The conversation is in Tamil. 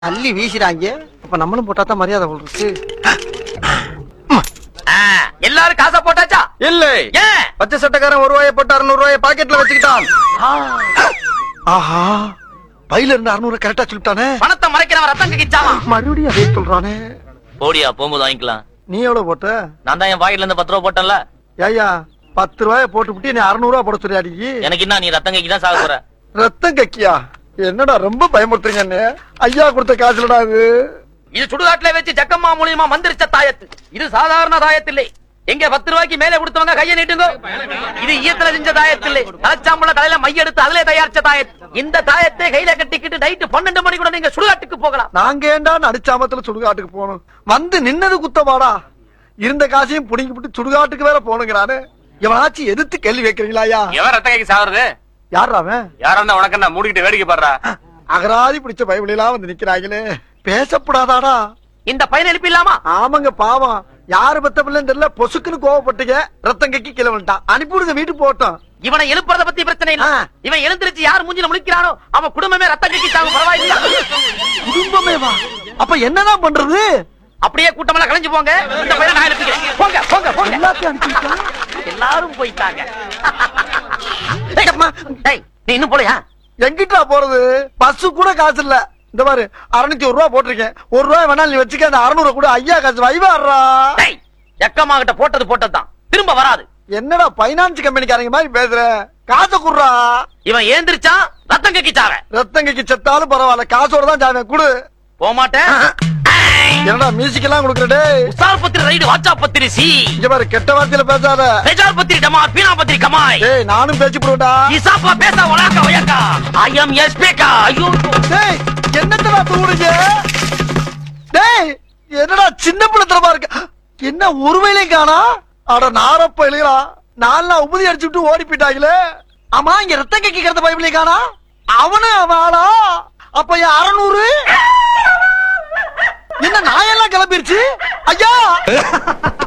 அள்ளி வீசுறாங்க அப்ப நம்மளும் போட்டா தான் மரியாதை போடுறது ஆ, எல்லாரும் காசா போட்டாச்சா இல்லை ஏன் பச்சை சட்டக்காரன் ஒரு ரூபாயை போட்டு அறுநூறு ரூபாயை பாக்கெட்ல வச்சுக்கிட்டான் ஆஹா பையில இருந்து அறுநூறு கரெக்டா சொல்லிட்டானே பணத்தை மறைக்கிறவன் ரத்தம் கக்கிச்சாமா மறுபடியும் அதே சொல்றானே போடியா போகும்போது வாங்கிக்கலாம் நீ எவ்வளவு போட்ட நான் தான் என் பாக்கெட்ல இருந்து பத்து ரூபா போட்டேன்ல ஏய்யா பத்து ரூபாய போட்டு விட்டு நீ அறுநூறு ரூபா போட சொல்லியாடி எனக்கு என்ன நீ ரத்தம் கக்கி தான் சாக போற ரத்தம் கக்கியா என்னடா ரொம்ப பயமுறுத்துறீங்க அண்ணே ஐயா கொடுத்த காசுலடா இது இது சுடுகாட்டுல வச்சு ஜக்கம்மா மூலியமா மந்திரிச்ச தாயத்து இது சாதாரண தாயத்தில்லை எங்க பத்து ரூபாய்க்கு மேல கொடுத்தவங்க கையை நீட்டுங்க இது ஈயத்துல செஞ்ச தாயத்தில்லை தலைச்சாம்பள தலையில மைய எடுத்து அதுல தயாரிச்ச தாயத்து இந்த தாயத்தை கையில கட்டிக்கிட்டு நைட்டு பன்னெண்டு மணி கூட நீங்க சுடுகாட்டுக்கு போகலாம் நாங்க ஏண்டா நடிச்சாமத்துல சுடுகாட்டுக்கு போகணும் வந்து நின்னது குத்தமாடா இருந்த காசையும் புடிங்கி விட்டு சுடுகாட்டுக்கு வேற போனுங்கிறானு இவனாச்சும் எதிர்த்து கேள்வி வைக்கிறீங்களா ஐயா எவன் ரத்த கைக்கு சாகுறது யார் அவன் யாரா இருந்தா உனக்கு என்ன மூடிக்கிட்டு வேடிக்கை பாடுறா அகராதி பிடிச்ச பைபிளெல்லாம் வந்து நிக்கிறாங்களே பேசப்படாதாடா இந்த பையன் எழுப்பி இல்லாமா ஆமாங்க பாவம் யாரு பத்த பிள்ளைன்னு தெரியல பொசுக்குன்னு கோவப்பட்டீங்க ரத்தம் கக்கி கீழே விழுந்துட்டான் அனுப்பிவிடுங்க வீட்டுக்கு போட்டோம் இவனை எழுப்புறத பத்தி பிரச்சனை இல்ல ஆ. இவன் எழுந்திருச்சு யார் மூஞ்சில முழிக்கிறானோ அவன் குடும்பமே ரத்தம் கக்கி சாகும் பரவாயில்ல குடும்பமே வா அப்ப என்னதான் பண்றது அப்படியே கூட்டமெல்லாம் கலைஞ்சு போங்க இந்த பையனை நான் எழுப்பிக்கிறேன் போங்க போங்க போங்க எல்லாத்தையும் அனுப்பிவிட்டா எல்லாரும் போயிட்டாங்க டேய், டேய், நீ இன்னும் போலையா எங்கிட்டா போறது பஸ் கூட காசு இல்ல இந்த மாதிரி அறுநூத்தி ஒரு ரூபா போட்டிருக்கேன் ஒரு ரூபாய் வேணாலும் நீ வச்சுக்க அந்த அறுநூறு கூட ஐயா காசு வைவாடுறா டேய் எக்கம்மா கிட்ட போட்டது போட்டதுதான் திரும்ப வராது என்னடா பைனான்ஸ் கம்பெனிக்காரங்க மாதிரி பேசுற காசை குடுறா இவன் ஏந்திரிச்சான் ரத்தம் கக்கிச்சாவ ரத்தங்கைக்கு செத்தாலும் பரவாயில்ல காசோட தான் ஜாமீன் குடு போக மாட்டேன் என்னடா மியூசிக் எல்லாம் கொடுக்குறடே உசார் பத்திரி ரைடு வாட்சா பத்திரி சி இங்க பாரு கெட்ட வார்த்தையில பேசாத ரெஜார் பத்திரி டமார் பீனா பத்திரி கமாய் டேய் நானும் பேச்சு போடுவேன்டா இசாப்பா பேச ஒலாக்க ஒயக்கா ஐ எம் எஸ் பேக்கா ஐயோ டேய் என்னத்தடா தூடுங்க டேய் என்னடா சின்ன பிள்ளைத்தனமா இருக்கு என்ன ஒருமையிலையும் காணா அட நாரப்ப எழுகிறா நாலு உபதி அடிச்சு விட்டு ஓடி போயிட்டாங்களே ஆமா இங்க ரத்தம் கக்கிக்கிறத பைபிளையும் காணா அவனு அவன் ஆளா அப்ப என் அறநூறு என்ன நாயெல்லாம் கிளம்பிருச்சு ஐயா